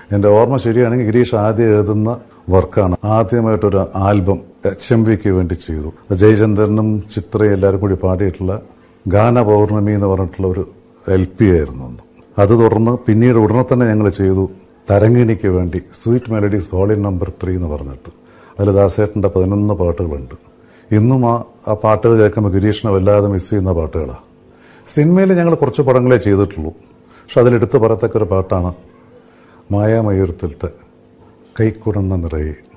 എൻ്റെ ഓർമ്മ ശരിയാണെങ്കിൽ ഗിരീഷ് ആദ്യം എഴുതുന്ന വർക്കാണ് ആദ്യമായിട്ടൊരു ആൽബം എച്ച് എം വിക്ക് വേണ്ടി ചെയ്തു ജയചന്ദ്രനും ചിത്രയും എല്ലാവരും കൂടി പാടിയിട്ടുള്ള ഗാന പൗർണമി എന്ന് പറഞ്ഞിട്ടുള്ള ഒരു എൽ പി ആയിരുന്നു അന്ന് അത് തുടർന്ന് പിന്നീട് ഉടനെ തന്നെ ഞങ്ങൾ ചെയ്തു തരങ്ങിണിക്ക് വേണ്ടി sweet melodies volume number three എന്ന് പറഞ്ഞിട്ട് അതിൽ ദാസേട്ടൻ്റെ പതിനൊന്ന് പാട്ടുകളുണ്ട് ഇന്നും ആ ആ പാട്ടുകൾ കേൾക്കുമ്പോൾ ഗിരീഷിനെ വല്ലാതെ മിസ് ചെയ്യുന്ന പാട്ടുകളാണ് സിനിമയിൽ ഞങ്ങൾ കുറച്ച് പടങ്ങളെ ചെയ്തിട്ടുള്ളൂ പക്ഷെ അതിലെടുത്ത് പറയത്തക്ക ഒരു പാട്ടാണ് മായാമയൂരത്തിലത്തെ കൈക്കുടന്ന നിറയെ